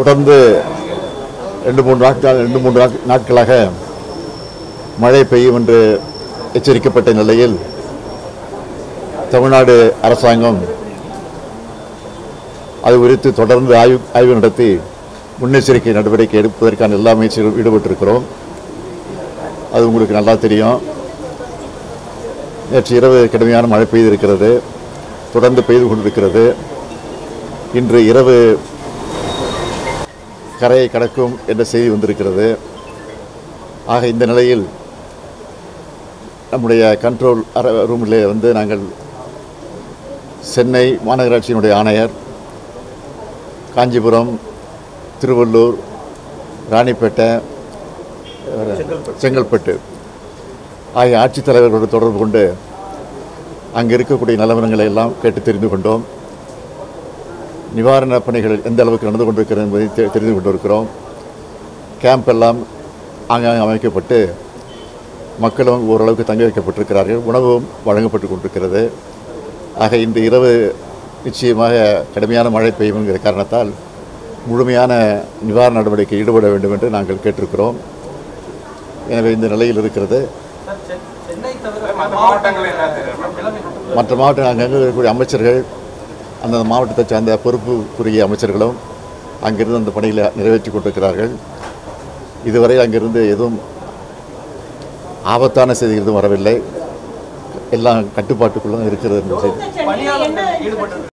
தொடர்ந்து ரெண்டு மூன்று நாட்கள் ரெண்டு மூன்று நாட்- நாட்களாக மழை பெய்யும் என்று எச்சரிக்கப்பட்ட நிலையில் தமிழ்நாடு அரசாங்கம் அது குறித்து தொடர்ந்து ஆய்வு ஆய்வு நடத்தி முன்னெச்சரிக்கை நடவடிக்கை எடுப்பதற்கான எல்லா முயற்சிகளும் ஈடுபட்டிருக்கிறோம் அது உங்களுக்கு நல்லா தெரியும் நேற்று இரவு கடுமையான மழை பெய்திருக்கிறது தொடர்ந்து பெய்து கொண்டிருக்கிறது இன்று இரவு கரையை கடக்கும் என்ற செய்தி வந்திருக்கிறது ஆக இந்த நிலையில் நம்முடைய கண்ட்ரோல் அற ரூமில் வந்து நாங்கள் சென்னை மாநகராட்சியினுடைய ஆணையர் காஞ்சிபுரம் திருவள்ளூர் ராணிப்பேட்டை வேற, செங்கல்பட்டு ஆகிய ஆட்சித்தலைவர்களோடு தொடர்பு கொண்டு அங்கே இருக்கக்கூடிய நிலவரங்களை எல்லாம் கேட்டு தெரிந்து கொண்டோம் நிவாரணப் பணிகள் எந்த அளவுக்கு நடந்து கொண்டிருக்கிறது என்பதை தெ- தெரிந்து கொண்டிருக்கிறோம் கேம்ப் எல்லாம் ஆங்காங்கே அமைக்கப்பட்டு மக்களும் ஓரளவுக்கு தங்க வைக்கப்பட்டிருக்கிறார்கள் உணவும் வழங்கப்பட்டு கொண்டிருக்கிறது ஆக இன்று இரவு நிச்சயமாக கடுமையான மழை பெய்யும் என்கிற காரணத்தால் முழுமையான நிவாரண நடவடிக்கை ஈடுபட வேண்டும் என்று நாங்கள் கேட்டிருக்கிறோம் எனவே இந்த நிலையில் இருக்கிறது மாவட்டங்கள் என்ன தெரியும் மற்ற மாவட்ட அங்கங்கே இருக்கக்கூடிய அமைச்சர்கள் அந்தந்த மாவட்டத்தை சார்ந்த பொறுப்புக்குரிய அமைச்சர்களும் அங்கிருந்து அந்த பணிகளை நிறைவேற்றி கொண்டிருக்கிறார்கள் இதுவரை அங்கிருந்து எதுவும் ஆபத்தான செய்திகள் எதுவும் வரவில்லை எல்லாம் கட்டுப்பாட்டுக்குள்ள இருக்கிறது என்று செய்தி பணியாளர்கள் ஈடுபட்டு